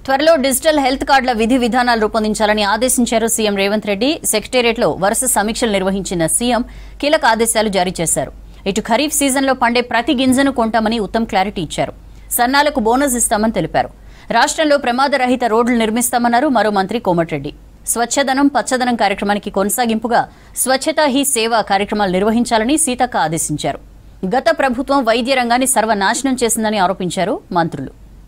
త్వరలో digital health కార్డుల విధి విధానాలు రూపొందించాలని ఆదేశించారు సీఎం రేవంత్ రెడ్డి సెక్రటేరియట్లో వరుస సమీక్షలు నిర్వహించిన సీఎం కీలక ఆదేశాలు జారీ చేశారు ఇటు ఖరీఫ్ సీజన్లో పండే ప్రతి గింజను కొంటామని ఉత్తమ్ క్లారిటీ ఇచ్చారు సన్నాలకు బోనస్ ఇస్తామని తెలిపారు రాష్ట్రంలో ప్రమాదరహిత రోడ్లు నిర్మిస్తామన్నారు మరో మంత్రి కోమటిరెడ్డి స్వచ్ఛదనం పచ్చదనం కార్యక్రమానికి కొనసాగింపుగా స్వచ్ఛతా హీ సేవ కార్యక్రమాలు నిర్వహించాలని సీతక్క ఆదేశించారు గత ప్రభుత్వం వైద్య రంగాన్ని సర్వనాశనం చేసిందని ఆరోపించారు మంత్రులు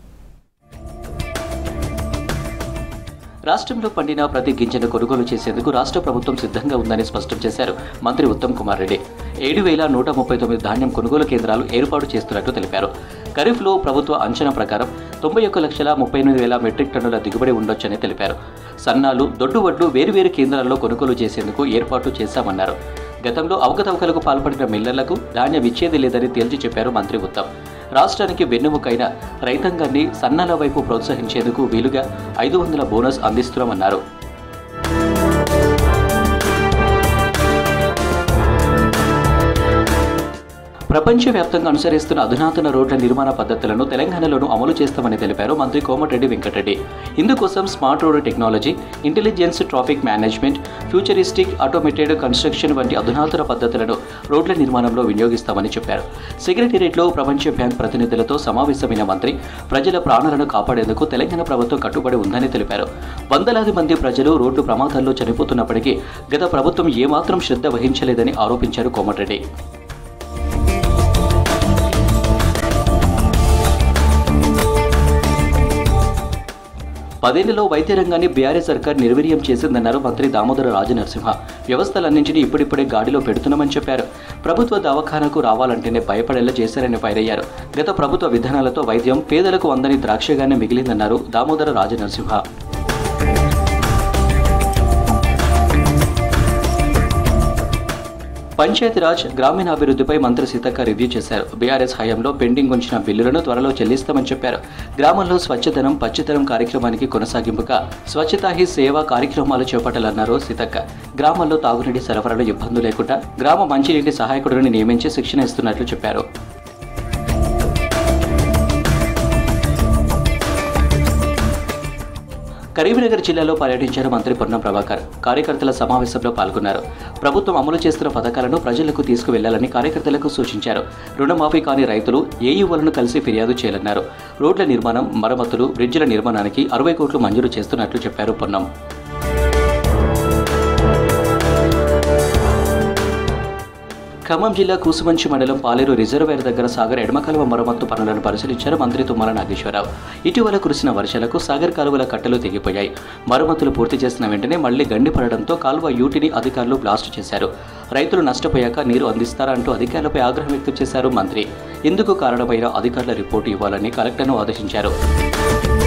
రాష్ట్రంలో పండిన ప్రతి గింజను కొనుగోలు చేసేందుకు రాష్ట్ర ప్రభుత్వం సిద్ధంగా ఉందని స్పష్టం చేశారు మంత్రి ఉత్తమ్ కుమార్ రెడ్డి ఏడు వేల నూట ముప్పై తొమ్మిది ధాన్యం కొనుగోలు కేంద్రాలు ఏర్పాటు చేస్తున్నట్టు తెలిపారు ఖరీఫ్లో ప్రభుత్వ అంచనా ప్రకారం తొంభై ఒక్క లక్షల ముప్పై ఎనిమిది వేల మెట్రిక్ టన్నుల దిగుబడి ఉండొచ్చని తెలిపారు సన్నాలు దొడ్డు వడ్లు వేరువేరు కేంద్రాల్లో కొనుగోలు చేసేందుకు ఏర్పాటు చేశామన్నారు గతంలో అవకతవకలకు పాల్పడిన మిల్లర్లకు ధాన్యం ఇచ్చేది లేదని తేల్చి చెప్పారు మంత్రి ఉత్తమ్ రాష్ట్రానికి వెన్నెముకైన రైతాంగాన్ని సన్నాల వైపు ప్రోత్సహించేందుకు వీలుగా ఐదు వందల బోనస్ అందిస్తున్నామన్నారు ప్రపంచవ్యాప్తంగా అనుసరిస్తున్న అధునాతన రోడ్ల నిర్మాణ పద్ధతులను తెలంగాణలోనూ అమలు చేస్తామని తెలిపారు మంత్రి కోమటిరెడ్డి వెంకటరెడ్డి ఇందుకోసం smart road technology intelligence traffic management futuristic automated construction వంటి అధునాతన పద్ధతులను రోడ్ల నిర్మాణంలో వినియోగిస్తామని చెప్పారు సెక్రటేరియట్లో ప్రపంచ బ్యాంక్ ప్రతినిధులతో సమావేశమైన మంత్రి ప్రజల ప్రాణాలను కాపాడేందుకు తెలంగాణ ప్రభుత్వం కట్టుబడి ఉందని తెలిపారు వందలాది మంది ప్రజలు రోడ్డు ప్రమాదాల్లో చనిపోతున్నప్పటికీ గత ప్రభుత్వం ఏమాత్రం శ్రద్ధ వహించలేదని ఆరోపించారు కోమటిరెడ్డి పదేళ్లలో వైద్య రంగాన్ని బీఆర్ఎస్ సర్కార్ నిర్వీర్యం చేసిందన్నారు మంత్రి దామోదర రాజనరసింహ వ్యవస్థలన్నింటినీ ఇప్పుడిప్పుడే గాడిలో పెడుతున్నామని చెప్పారు ప్రభుత్వ దవాఖానకు రావాలంటేనే భయపడేలా చేశారని ఫైరయ్యారు గత ప్రభుత్వ విధానాలతో వైద్యం పేదలకు అందని ద్రాక్షగానే మిగిలిందన్నారు దామోదర రాజనరసింహ పంచాయతీరాజ్ గ్రామీణాభివృద్ధిపై మంత్రి సీతక్క రివ్యూ చేశారు బీఆర్ఎస్ హయాంలో పెండింగ్ ఉంచిన బిల్లులను త్వరలో చెల్లిస్తామని చెప్పారు గ్రామంలో స్వచ్ఛతనం పచ్చదనం కార్యక్రమానికి కొనసాగింపుగా స్వచ్ఛతా హీ సేవ కార్యక్రమాలు చేపట్టాలన్నారు సీతక్క గ్రామాల్లో తాగునీటి సరఫరాలో ఇబ్బందులు లేకుండా గ్రామ మంచినీటి సహాయకుడిని నియమించి శిక్షణ ఇస్తున్నట్లు చెప్పారు కరీంనగర్ జిల్లాలో పర్యటించారు మంత్రి పొన్నం ప్రభాకర్ కార్యకర్తల సమావేశంలో పాల్గొన్నారు ప్రభుత్వం అమలు చేస్తున్న పథకాలను ప్రజలకు తీసుకువెళ్లాలని కార్యకర్తలకు సూచించారు రుణమాఫీ కాని రైతులు ఏఈఓలను కలిసి ఫిర్యాదు చేయాలన్నారు రోడ్ల నిర్మాణం మరమ్మతులు బ్రిడ్జిల నిర్మాణానికి అరవై కోట్లు మంజూరు చేస్తున్నట్లు చెప్పారు పొన్నం ఖమ్మం జిల్లా కూసుమంచి మండలం పాలేరు రిజర్వేర్ దగ్గర సాగర్ ఎడమకాలువ మరమ్మత్తు పనులను పరిశీలించారు మంత్రి తుమ్మల నాగేశ్వరరావు ఇటీవల కురిసిన వర్షాలకు సాగర్ కాలువల కట్టలు తెగిపోయాయి మరమ్మతులు పూర్తి చేసిన వెంటనే మళ్లీ గండి పడడంతో కాలువ యూటిని అధికారులు బ్లాస్ట్ చేశారు రైతులు నష్టపోయాక నీరు అందిస్తారంటూ అధికారులపై ఆగ్రహం వ్యక్తం చేశారు మంత్రి ఇందుకు కారణమైన అధికారుల రిపోర్టు ఇవ్వాలని కలెక్టర్ను ఆదేశించారు